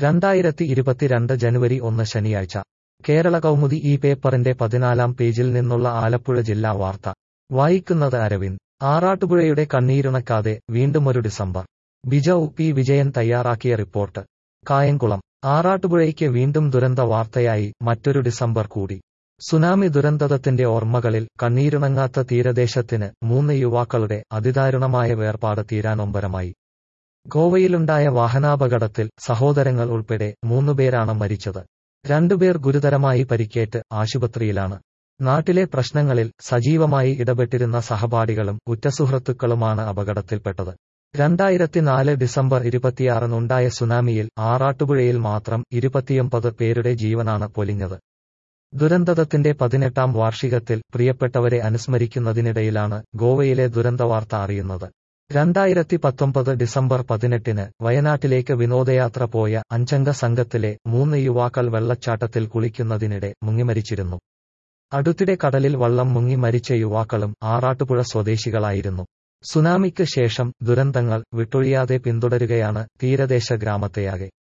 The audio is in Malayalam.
രണ്ടായിരത്തി ഇരുപത്തിരണ്ട് ജനുവരി ഒന്ന് ശനിയാഴ്ച കേരള കൗമുദി ഈ പേപ്പറിന്റെ പതിനാലാം പേജിൽ നിന്നുള്ള ആലപ്പുഴ ജില്ലാ വാർത്ത വായിക്കുന്നത് അരവിന്ദ് ആറാട്ടുപുഴയുടെ കണ്ണീരുണക്കാതെ വീണ്ടുമൊരു ഡിസംബർ ബിജൌ പി വിജയൻ തയ്യാറാക്കിയ റിപ്പോർട്ട് കായംകുളം ആറാട്ടുപുഴയ്ക്ക് വീണ്ടും ദുരന്ത വാർത്തയായി മറ്റൊരു ഡിസംബർ കൂടി സുനാമി ദുരന്തത്തിന്റെ ഓർമ്മകളിൽ കണ്ണീരുണങ്ങാത്ത തീരദേശത്തിന് മൂന്ന് യുവാക്കളുടെ അതിദാരുണമായ വേർപാട് തീരാനൊമ്പരമായി ഗോവയിലുണ്ടായ വാഹനാപകടത്തിൽ സഹോദരങ്ങൾ ഉൾപ്പെടെ മൂന്നുപേരാണ് മരിച്ചത് രണ്ടുപേർ ഗുരുതരമായി പരിക്കേറ്റ് ആശുപത്രിയിലാണ് നാട്ടിലെ പ്രശ്നങ്ങളിൽ സജീവമായി ഇടപെട്ടിരുന്ന സഹപാഠികളും ഉറ്റസുഹൃത്തുക്കളുമാണ് അപകടത്തിൽപ്പെട്ടത് രണ്ടായിരത്തിനാല് ഡിസംബർ ഇരുപത്തിയാറിനുണ്ടായ സുനാമിയിൽ ആറാട്ടുപുഴയിൽ മാത്രം ഇരുപത്തിയൊമ്പത് പേരുടെ ജീവനാണ് പൊലിഞ്ഞത് ദുരന്തത്തിന്റെ പതിനെട്ടാം വാർഷികത്തിൽ പ്രിയപ്പെട്ടവരെ അനുസ്മരിക്കുന്നതിനിടയിലാണ് ഗോവയിലെ ദുരന്തവാർത്ത അറിയുന്നത് രണ്ടായിരത്തി പത്തൊമ്പത് ഡിസംബർ പതിനെട്ടിന് വയനാട്ടിലേക്ക് വിനോദയാത്ര പോയ അഞ്ചംഗ സംഘത്തിലെ മൂന്ന് യുവാക്കൾ വെള്ളച്ചാട്ടത്തിൽ കുളിക്കുന്നതിനിടെ മുങ്ങിമരിച്ചിരുന്നു അടുത്തിടെ കടലിൽ വള്ളം മുങ്ങി മരിച്ച യുവാക്കളും ആറാട്ടുപുഴ സ്വദേശികളായിരുന്നു സുനാമിക്ക് ശേഷം ദുരന്തങ്ങൾ വിട്ടൊഴിയാതെ പിന്തുടരുകയാണ് തീരദേശ ഗ്രാമത്തെയാകെ